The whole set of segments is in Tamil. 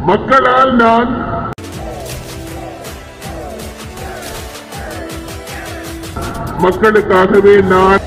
மக்களால் நான் மக்களுக்காகவே நான்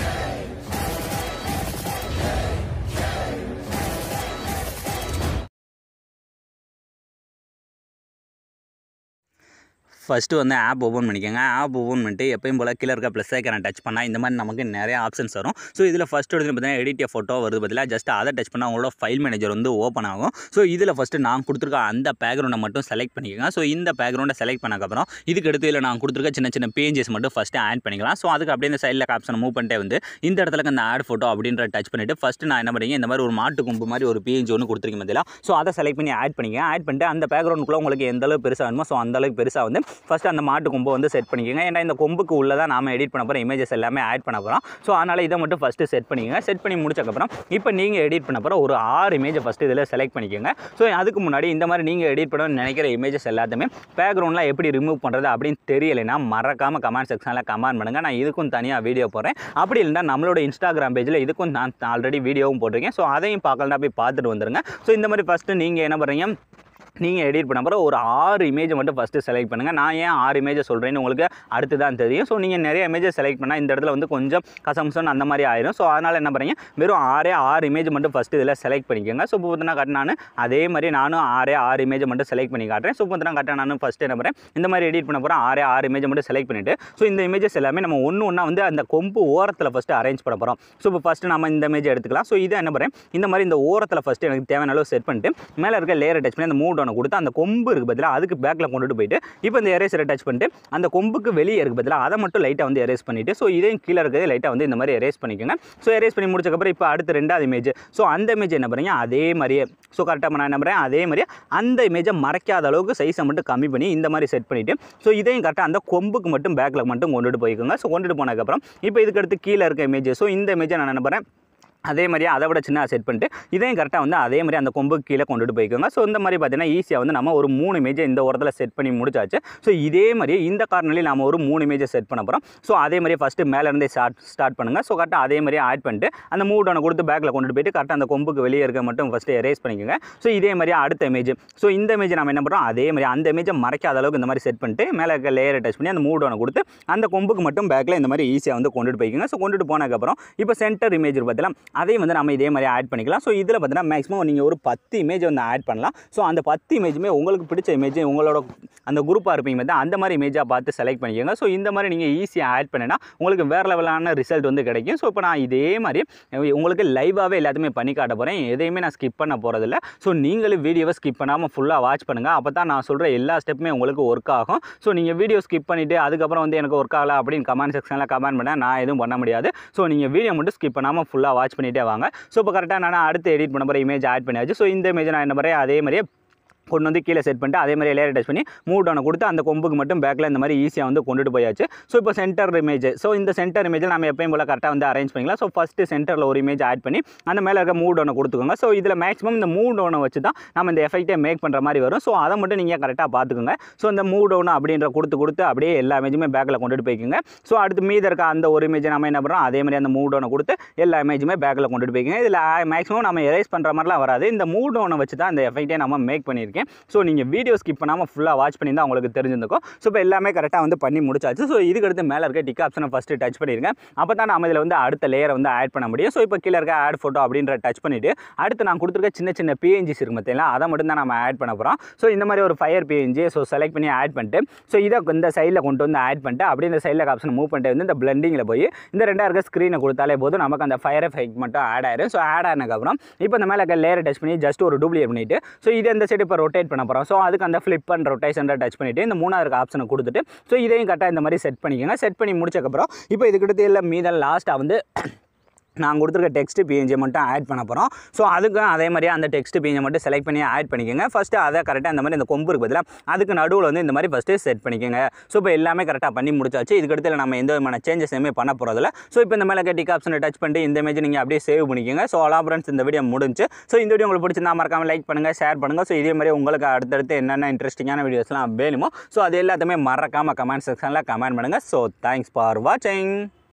ஃபஸ்ட்டு வந்து ஆப் ஓப்பன் பண்ணிக்கோங்க ஆப் ஓப்பன் பண்ணிட்டு எப்பயும் போல் கீழே இருக்க ப்ளஸ் ஐக்கனை டச் பண்ணால் இந்த மாதிரி நமக்கு நிறைய ஆப்ஷன்ஸ் வரும் ஸோ இதில் ஃபஸ்ட்டு எடுத்து பார்த்தீங்கன்னா எடிட் ஃபோட்டோ வருது பதிலாக ஜஸ்ட் அதை டச் பண்ணால் உங்களோட ஃபைல் மேனேஜர் வந்து ஓப்பன் ஆகும் ஸோ இதில் ஃபஸ்ட்டு நான் கொடுத்துருக்க அந்த பேக்ரவுண்டை மட்டும் செலக்ட் பண்ணிக்கோங்க ஸோ இந்த பேக்ரவுண்டை செலக்ட் பண்ணக்கப்புறம் இதுக்கு அடுத்து இதில் நான் கொடுத்துருக்க சின்ன சின்ன பேஜஸ் மட்டும் ஃபஸ்ட்டு ஆட் பண்ணிக்கலாம் ஸோ அதுக்கு அப்படியே இந்த சைடில் ஆப்ஷனை மூவ் பண்ணிட்டே வந்து இந்த இடத்துல அந்த ஆட் ஃபோட்டோ அப்படின்ற டச் பண்ணிவிட்டு ஃபஸ்ட்டு நான் என்ன பண்ணுறீங்க இந்த மாதிரி ஒரு மாட்டு கொம்பு மாதிரி ஒரு பேஜ் ஒன்று கொடுத்துருக்கேன் பதிலாக ஸோ அதை செலக்ட் பண்ணி ஆட் பண்ணிக்க ஆட் பண்ணிட்டு அந்த பேக்ரவுண்டுக்குள்ளே உங்களுக்கு எந்த அளவுக்கு பெருசாக வேணுமோ ஸோ அந்த அளவுக்கு பெருசாக வந்து ஃபஸ்ட்டு அந்த மாட்டு கொம்பை வந்து செட் பண்ணிக்கோங்க ஏன்னா இந்த கொம்புக்கு உள்ள தான் நாம எடிட் பண்ண போகிறோம் இமேஜஸ் எல்லாமே ஆட் பண்ண போகிறோம் ஸோ அதனால் இதை மட்டும் ஃபஸ்ட்டு செட் பண்ணிக்கோங்க செட் பண்ணி முடிச்சக்கப்புறம் இப்போ நீங்கள் எடிட் பண்ண போகிற ஒரு ஆறு இமேஜை ஃபஸ்ட்டு இதில் செலக்ட் பண்ணிக்கோங்க ஸோ அதுக்கு முன்னாடி இந்த மாதிரி நீங்கள் எடிட் பண்ண நினைக்கிற இமேஜஸ் எல்லாத்தையுமே பேக்ரவுண்டில் எப்படி ரிமூவ் பண்ணுறது அப்படின்னு தெரியலைன்னா மறக்காமல் கமெண்ட் செக்ஷனில் கமெண்ட் பண்ணுங்கள் நான் இதுக்கும் தனியாக வீடியோ போடுறேன் அப்படி இல்லைன்னா நம்மளோட இன்ஸ்டாகிராம் பேஜில் இதுக்கும் நான் ஆல்ரெடி வீடியோவும் போட்டிருக்கேன் ஸோ அதையும் பார்க்கலாம் போய் பார்த்துட்டு வந்துருங்க ஸோ இந்த மாதிரி ஃபஸ்ட்டு நீங்கள் என்ன பண்ணுறீங்க நீங்கள் எடிட் பண்ண போகிற ஒரு ஆறு இமேஜை மட்டும் ஃபஸ்ட்டு செலக்ட் பண்ணுங்கள் நான் ஏன் ஆறு இமேஜை சொல்கிறேன்னு உங்களுக்கு அடுத்து தான் தெரியும் ஸோ நீங்கள் நிறைய இமேஜை செலக்ட் பண்ணால் இந்த இடத்துல வந்து கொஞ்சம் கசம்சன் அந்த மாதிரி ஆயிரும் ஸோ அதனால் என்ன பண்ணுறீங்க வெறும் ஆறே ஆறு இமேஜ் மட்டும் ஃபஸ்ட்டு இதில் செலக்ட் பண்ணிக்கோங்க ஸோ இப்போ நான் கட்டினான்னு அதே மாதிரி நானும் ஆறே ஆறு இமேஜை மட்டும் செலக்ட் பண்ணி காட்டுறேன் ஸோ இப்போ நான் கட்ட நானும் ஃபஸ்ட்டு என்ன பண்ணுறேன் இந்த மாதிரி எடிட் பண்ண போகிறேன் ஆறே ஆறு இமேஜை மட்டும் செலக்ட் பண்ணிவிட்டு ஸோ இந்த இமேஜஸ் எல்லாமே நம்ம ஒன்று ஒன்றா வந்து அந்த கொம்பு ஓரத்தில் ஃபஸ்ட்டு அரேஞ்ச் பண்ண போகிறோம் ஸோ இப்போ ஃபஸ்ட்டு நம்ம இந்த இமேஜ் எடுத்துக்கலாம் ஸோ இதை என்ன பண்ணுறேன் இந்த மாதிரி இந்த ஓரத்தில் ஃபஸ்ட்டு எனக்கு தேவையான அளவு செட் பண்ணிட்டு மேலே இருக்க லேயரை டச் பண்ணி அந்த மூட் ஒன்று கொடுத்து அந்த கொம்பு இருக்கு பதிலாக அதுக்கு பேக்கில் கொண்டுட்டு போயிட்டு இப்போ இந்த எரேசரை டச் பண்ணிட்டு அந்த கொம்புக்கு வெளியே இருக்கு பதிலாக அதை மட்டும் லைட்டாக வந்து எரேஸ் பண்ணிவிட்டு ஸோ இதையும் கீழே இருக்கிறது லைட்டாக வந்து இந்த மாதிரி எரேஸ் பண்ணிக்கோங்க ஸோ எரேஸ் பண்ணி முடிச்சக்கப்புறம் இப்போ அடுத்து ரெண்டாவது இமேஜ் ஸோ அந்த இமேஜ் என்ன பண்ணுறீங்க அதே மாதிரியே ஸோ கரெக்டாக நான் என்ன பண்ணுறேன் அதே மாதிரியே அந்த இமேஜை மறைக்காத அளவுக்கு சைஸை மட்டும் கம்மி பண்ணி இந்த மாதிரி செட் பண்ணிவிட்டு ஸோ இதையும் கரெக்டாக அந்த கொம்புக்கு மட்டும் பேக்கில் மட்டும் கொண்டுட்டு போய்க்கோங்க ஸோ கொண்டுட்டு போனதுக்கப்புறம் இப்போ இதுக்கு அடுத்து கீழே இருக்க இமேஜ் ஸோ இந்த இமேஜை நான் என்ன பண்ணுறேன் அதே மாதிரி அதை விட சின்ன செட் பண்ணிட்டு இதையும் கரெக்டாக வந்து அதே மாதிரி அந்த கொம்புக்கு கீழே கொண்டுட்டு போய்க்கோங்க ஸோ இந்த மாதிரி பார்த்தீங்கன்னா ஈஸியாக வந்து நம்ம ஒரு மூணு இமேஜை இந்த ஓரத்தில் செட் பண்ணி முடிச்சாச்சு ஸோ இதே மாதிரி இந்த கார்னர்லேயும் நம்ம ஒரு மூணு இமேஜை செட் பண்ண போகிறோம் ஸோ அதே மாதிரி ஃபஸ்ட்டு மேலேருந்தே ஸ்டார்ட் ஸ்டார்ட் பண்ணுங்கள் ஸோ கரெக்டாக அதே மாதிரி ஆட் பண்ணிட்டு அந்த மூடனை கொடுத்து பேக்கில் கொண்டுட்டு போயிட்டு கரெக்டாக அந்த கொம்புக்கு வெளியே இருக்க மட்டும் ஃபஸ்ட்டு எரேஸ் பண்ணிக்கோங்க ஸோ இதே மாதிரி அடுத்த இமேஜ் ஸோ இந்த இமேஜ் நம்ம என்ன பண்ணுறோம் அதே மாதிரி அந்த இமேஜை மறைக்காத அளவுக்கு இந்த மாதிரி செட் பண்ணிட்டு மேலே இருக்க லேயரை டச் பண்ணி அந்த மூடனை கொடுத்து அந்த கொம்புக்கு மட்டும் பேக்கில் இந்த மாதிரி ஈஸியாக வந்து கொண்டுட்டு போய்க்கோங்க ஸோ கொண்டுட்டு போனதுக்கப்புறம் இப்போ சென்டர் இமேஜ் பார்த்தீங்கன்னா அதையும் வந்து நம்ம இதே மாதிரி ஆட் பண்ணிக்கலாம் ஸோ இதில் பார்த்தீங்கன்னா மேக்ஸிமம் நீங்கள் ஒரு பத்து இமேஜ் வந்து ஆட் பண்ணலாம் ஸோ அந்த பத்து இமேஜுமே உங்களுக்கு பிடிச்ச இமேஜ் உங்களோட அந்த குரூப்பாக இருப்பீங்க பார்த்தா அந்த மாதிரி இமேஜாக பார்த்து செலக்ட் பண்ணிக்கோங்க ஸோ இந்த மாதிரி நீங்கள் ஈஸியாக ஆட் பண்ணினா உங்களுக்கு வேறு லெவலான ரிசல்ட் வந்து கிடைக்கும் ஸோ இப்போ நான் இதே மாதிரி உங்களுக்கு லைவாகவே எல்லாத்தையுமே பண்ணி காட்ட போகிறேன் எதையுமே நான் ஸ்கிப் பண்ண போகிறதில்ல ஸோ நீங்களும் வீடியோவை ஸ்கிப் பண்ணாமல் ஃபுல்லாக வாட்ச் பண்ணுங்கள் அப்போ தான் நான் சொல்கிற எல்லா ஸ்டெப்புமே உங்களுக்கு ஒர்க் ஆகும் ஸோ நீங்கள் வீடியோ ஸ்கிப் பண்ணிவிட்டு அதுக்கப்புறம் வந்து எனக்கு ஒர்க் ஆகலை அப்படின்னு கமெண்ட் செக்ஷனில் கமெண்ட் பண்ணால் நான் எதுவும் பண்ண முடியாது ஸோ நீங்கள் வீடியோ மட்டும் ஸ்கிப் பண்ணாமல் ஃபுல்லாக வாட்ச் பண்ணிகிட்டே வாங்க ஸோ இப்போ கரெக்டாக நான் அடுத்து எடிட் பண்ண போகிற இமேஜ் ஆட் பண்ணியாச்சு ஸோ இந்த இமேஜ் நான் என்ன பண்ணுறேன் அதே மாதிரியே கொண்டு வந்து கீழே செட் பண்ணிட்டு அதே மாதிரி லேயர் டச் பண்ணி மூவ் டவுனை கொடுத்து அந்த கொம்புக்கு மட்டும் பேக்கில் இந்த மாதிரி ஈஸியாக வந்து கொண்டுட்டு போயாச்சு ஸோ இப்போ சென்டர் இமேஜ் ஸோ இந்த சென்டர் இமேஜில் நம்ம எப்பயும் போல் கரெக்டாக வந்து அரேஞ்ச் பண்ணிக்கலாம் ஸோ ஃபஸ்ட்டு சென்டரில் ஒரு இமேஜ் ஆட் பண்ணி அந்த மேலே இருக்க மூவ் டவுனை கொடுத்துக்கோங்க ஸோ இதில் மேக்ஸிமம் இந்த மூவ் டவுனை வச்சு தான் நம்ம இந்த எஃபெக்ட்டை மேக் பண்ணுற மாதிரி வரும் ஸோ அதை மட்டும் நீங்கள் கரெக்டாக பார்த்துக்கோங்க ஸோ இந்த மூவ் டவுன் அப்படின்ற கொடுத்து கொடுத்து அப்படியே எல்லா இமேஜுமே பேக்கில் கொண்டுட்டு போய்க்குங்க ஸோ அடுத்து மீதி இருக்க அந்த ஒரு இமேஜ் நம்ம என்ன பண்ணுறோம் அதே மாதிரி அந்த மூவ் டவுனை கொடுத்து எல்லா இமேஜுமே பேக்கில் கொண்டுட்டு போய்க்குங்க இதில் மேக்ஸிமம் நம்ம எரேஸ் பண்ணுற மாதிரிலாம் வராது இந்த மூவ் டவுனை வச்சு தான் இந்த எஃபெக்ட்டை நம்ம மேக் பண்ணியிருக்கேன் ஸோ நீங்கள் வீடியோ ஸ்கிப் பண்ணாமல் ஃபுல்லாக வாட்ச் பண்ணியிருந்தா உங்களுக்கு தெரிஞ்சிருக்கும் ஸோ இப்போ எல்லாமே கரெக்டாக வந்து பண்ணி முடிச்சாச்சு ஸோ இதுக்கு அடுத்து மேலே இருக்க டிக் ஆப்ஷனை ஃபஸ்ட்டு டச் பண்ணிருங்க அப்போ தான் நம்ம இதில் வந்து அடுத்த லேயரை வந்து ஆட் பண்ண முடியும் ஸோ இப்போ கீழே இருக்க ஆட் ஃபோட்டோ அப்படின்ற டச் பண்ணிவிட்டு அடுத்து நான் கொடுத்துருக்க சின்ன சின்ன பிஎன்ஜிஸ் இருக்கு பார்த்தீங்களா அதை மட்டும் தான் நம்ம ஆட் பண்ண போகிறோம் ஸோ இந்த மாதிரி ஒரு ஃபயர் பிஎன்ஜி ஸோ செலக்ட் பண்ணி ஆட் பண்ணிட்டு ஸோ இதை இந்த சைடில் கொண்டு வந்து ஆட் பண்ணிட்டு அப்படியே இந்த சைடில் ஆப்ஷன் மூவ் பண்ணிட்டு வந்து இந்த பிளண்டிங்கில் போய் இந்த ரெண்டா இருக்க ஸ்க்ரீனை கொடுத்தாலே போதும் நமக்கு அந்த ஃபயர் எஃபெக்ட் மட்டும் ஆட் ஆயிரும் ஸோ ஆட் ஆனதுக்கப்புறம் இப்போ இந்த மேலே இருக்க லேயரை டச் பண்ணி ஜஸ்ட் ஒரு டூப்ளிகேட் பண்ணிட்டு ஸோ இது இந்த சைடு இப்போ ரொட்டேட் பண்ண போகிறோம் ஸோ அதுக்கு அந்த ஃப்ளிப் அண்ட் ரொட்டேஷன் டச் பண்ணிவிட்டு இந்த மூணாவது இருக்க ஆப்ஷனை கொடுத்துட்டு ஸோ இதையும் கரெக்டாக இந்த மாதிரி செட் பண்ணிக்கோங்க செட் பண்ணி முடிச்சக்கப்புறம் இப்போ இதுக்கிட்ட இல்லை மீதம் லாஸ்ட்டாக வந்து நான் கொடுத்துருக்க டெக்ஸ்ட் பிஎன்ஜி மட்டும் ஆட் பண்ண போகிறோம் ஸோ அதுக்கும் அதே மாதிரியே அந்த டெக்ஸ்ட் பிஎன்ஜி மட்டும் செலக்ட் பண்ணி ஆட் பண்ணிக்கோங்க ஃபஸ்ட்டு அதை கரெக்டாக இந்த மாதிரி இந்த கொம்பு இருக்கு பதிலாக அதுக்கு நடுவில் வந்து இந்த மாதிரி ஃபஸ்ட்டு செட் பண்ணிக்கோங்க ஸோ இப்போ எல்லாமே கரெக்டாக பண்ணி முடிச்சாச்சு இதுக்கடுத்து நம்ம எந்த விதமான சேஞ்சஸ் எதுவுமே பண்ண போகிறதில்ல ஸோ இப்போ இந்த மேலே டிக் ஆப்ஷனை டச் பண்ணிட்டு இந்த இமேஜ் நீங்கள் அப்படியே சேவ் பண்ணிக்கோங்க ஸோ அலா ஃப்ரெண்ட்ஸ் இந்த வீடியோ முடிஞ்சு ஸோ இந்த வீடியோ உங்களுக்கு பிடிச்சிருந்தா மறக்காமல் லைக் பண்ணுங்கள் ஷேர் பண்ணுங்கள் ஸோ இதே மாதிரி உங்களுக்கு அடுத்தடுத்து என்னென்ன இன்ட்ரெஸ்டிங்கான வீடியோஸ்லாம் வேணுமோ ஸோ அது எல்லாத்தையுமே மறக்காமல் கமெண்ட் செக்ஷனில் கமெண்ட் பண்ணுங்கள் ஸோ தேங்க்ஸ் ஃபார் வாட்சிங்